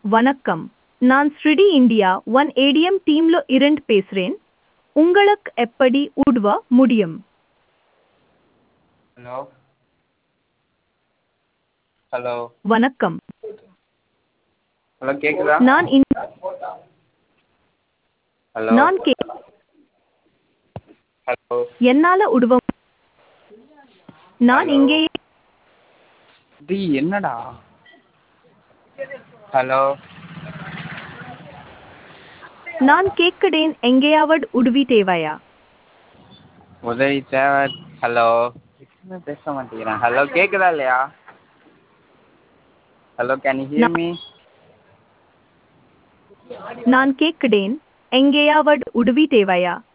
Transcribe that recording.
வணக்கம் நான் ஸ்ரிடி India one ATM டீம்ல இருந்து பேசுறேன் உங்களுக்கு எப்படி உதவ முடியும் ஹலோ ஹலோ வணக்கம் ஹலோ கேக்குதா நான் இந்த ஹலோ நான் கே ஹலோ என்னால உதவ நான் Hello. இங்கேயே டி என்னடா ஹலோ நான் கேட்கிறேன் எங்கேயாவது உதவி தேவையா உதவி தேவை ஹலோ என்ன பேச மாட்டேங்கிறேன் ஹலோ கேக்குதா இல்லையா hello can you hear me நான் கேட்கிறேன் எங்கேயாவது உதவி தேவையா